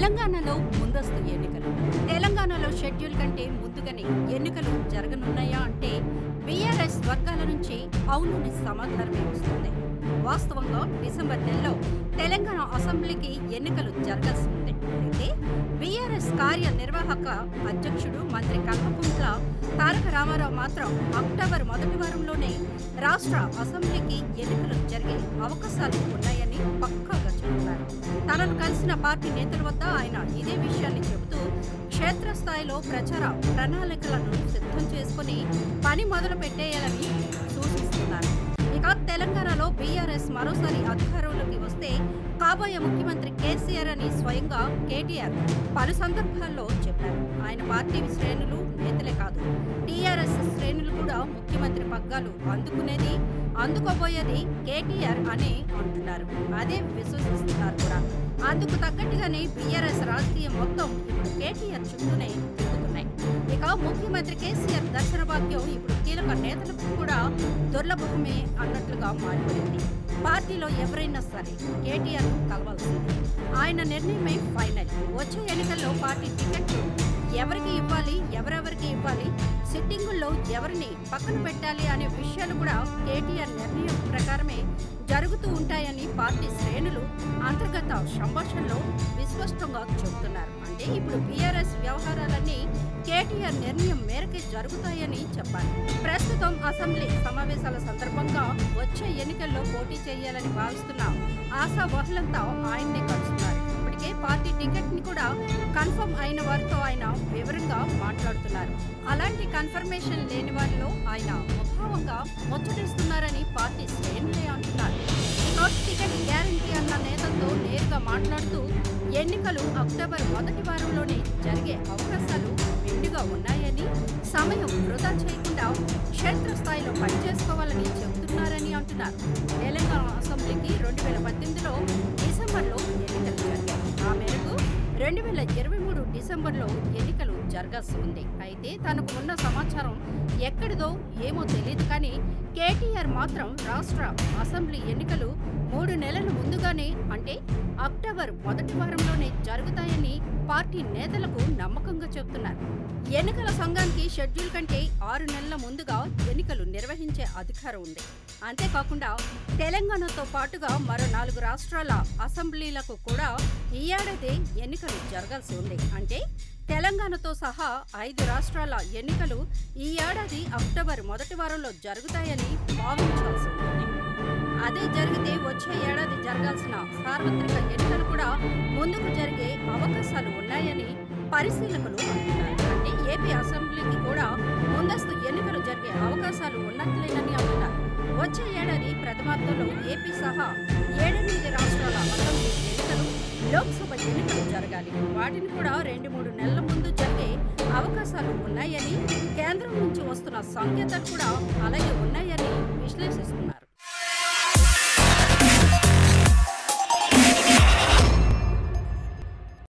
తెలంగాణలో ముందస్తు ఎన్నికలు తెలంగాణలో షెడ్యూల్ కంటే ముందుగానే ఎన్నికలు జరగనున్నాయా అంటే బీఆర్ఎస్ వర్గాల నుంచి అవునని సమాధానమే వస్తుంది వాస్తవంగా డిసెంబర్ నెలలో తెలంగాణ అసెంబ్లీకి ఎన్నికలు జరగాల్సి ఉంది అయితే బీఆర్ఎస్ కార్యనిర్వాహక అధ్యక్షుడు మంత్రి కల్వకుంట్ల తారక రామారావు మాత్రం అక్టోబర్ మొదటి వారంలోనే రాష్ట్ర అసెంబ్లీకి ఎన్నికలు జరిగే అవకాశాలు ఉన్నాయని పక్కాగా చెబుతున్నారు తనను కలిసిన పార్టీ నేతల వద్ద ఆయన ఇదే విషయాన్ని చెబుతూ క్షేత్రస్థాయిలో ప్రచార ప్రణాళికలను సిద్ధం చేసుకుని పని మొదలు పెట్టేయాలని సూచిస్తున్నారు ఇక తెలంగాణలో బీఆర్ఎస్ మరోసారి అధికారంలోకి వస్తే కాబోయే ముఖ్యమంత్రి కేసీఆర్ అని స్వయంగా కేటీఆర్ పలు సందర్భాల్లో చెప్పారు ఆయన పార్టీ శ్రేణులు నేతలే కాదు టీఆర్ఎస్ శ్రేణులు కూడా ముఖ్యమంత్రి పగ్గాలు అందుకునేది అందుకోబోయేది కేటీఆర్ అని అంటున్నారు అదే విశ్వసిస్తున్నారు కూడా అందుకు తగ్గట్టుగానే బీఆర్ఎస్ రాజకీయం మొత్తం ఇప్పుడు కేటీఆర్ చుట్టూనే తిరుగుతున్నాయి ఇక ముఖ్యమంత్రి కేసీఆర్ దర్శన భాగ్యం ఇప్పుడు కీలక నేతలకు కూడా దుర్లభమే అన్నట్లుగా మారిపోయింది పార్టీలో ఎవరైనా సరే కేటీఆర్ కలవాల్సింది ఆయన నిర్ణయమే ఫైనల్ వచ్చే ఎన్నికల్లో పార్టీ టికెట్లు ఎవరికి ఇవ్వాలి ఎవరెవరికి ఇవ్వాలి సిట్టింగుల్లో ఎవరిని పక్కన పెట్టాలి అనే విషయాలు కూడా కేటీఆర్ నిర్ణయం ప్రకారమే జరుగుతూ ఉంటాయని పార్టీ శ్రేణులు అంతర్గత సంభాషణలో విస్పష్టంగా చెబుతున్నారు అంటే ఇప్పుడు బీఆర్ఎస్ వ్యవహారాలన్నీ కేటీఆర్ నిర్ణయం మేరకే జరుగుతాయని చెప్పాలి ప్రస్తుతం అసెంబ్లీ సమావేశాల సందర్భంగా వచ్చే ఎన్నికల్లో పోటీ చేయాలని భావిస్తున్న ఆశా వహులంతా ఆయన్నే కలుస్తున్నారు ఇప్పటికే పార్టీ టికెట్ ని కూడా కన్ఫర్మ్ అయిన వారితో ఆయన వివరంగా మాట్లాడుతున్నారు అలాంటి కన్ఫర్మేషన్ లేని వారిలో ఆయన ముభావంగా ముచ్చటిస్తున్నారని పార్టీ శ్రేణులే అంటున్నారు ఇక టికెట్ గ్యారంటీ అన్న నేతలతో నేరుగా మాట్లాడుతూ ఎన్నికలు అక్టోబర్ మొదటి వారంలోనే జరిగే అవకాశాలు మెండుగా ఉన్నాయని సమయం వృధా చేయకుండా క్షేత్రస్థాయిలో పనిచేసుకోవాలని చెబుతున్నారని అంటున్నారు తెలంగాణ అసెంబ్లీకి రెండు వేల పద్దెనిమిదిలో డిసెంబర్లో ఎన్నికలు జరిగాయి ఆ మేరకు రెండు వేల ఇరవై మూడు డిసెంబర్లో ఎన్నికలు జరగాల్సి ఉంది అయితే తనకు ఉన్న సమాచారం ఎక్కడిదో ఏమో తెలియదు కానీ కేటీఆర్ మాత్రం రాష్ట్ర అసెంబ్లీ ఎన్నికలు మూడు నెలల ముందుగానే అంటే అక్టోబర్ మొదటి వారంలోనే జరుగుతాయని పార్టీ నేతలకు నమ్మకంగా చెబుతున్నారు ఎన్నికల సంఘానికి షెడ్యూల్ కంటే ఆరు నెలల ముందుగా ఎన్నికలు నిర్వహించే అధికారం ఉంది అంతేకాకుండా తెలంగాణతో పాటుగా మరో నాలుగు రాష్ట్రాల అసెంబ్లీలకు కూడా ఈ ఏడాది ఎన్నికలు జరగాల్సి ఉంది అంటే తెలంగాణతో సహా ఐదు రాష్ట్రాల ఎన్నికలు ఈ ఏడాది అక్టోబర్ మొదటి వారంలో జరుగుతాయని భావించాల్సి ఉంటుంది అదే జరిగితే వచ్చే ఏడాది జరగాల్సిన సార్వత్రిక ఎన్నికలు కూడా ముందుకు జరిగే అవకాశాలు ఉన్నాయని పరిశీలకులు అంటున్నారు అంటే ఏపీ అసెంబ్లీకి కూడా ముందస్తు ఎన్నికలు జరిగే అవకాశాలు ఉన్నట్లేనని అంటున్నారు వచ్చే ఏడాది ప్రథమార్థంలో ఏపీ సహా ఏడెనిమిది రాష్ట్రాల అసెంబ్లీ ఎన్నికలు లోక్సభ ఎన్నికలు జరగాలి వాటిని కూడా రెండు మూడు నెలల ముందు జరిగే అవకాశాలు ఉన్నాయని కేంద్రం నుంచి వస్తున్న సంకేతాలు కూడా అలాగే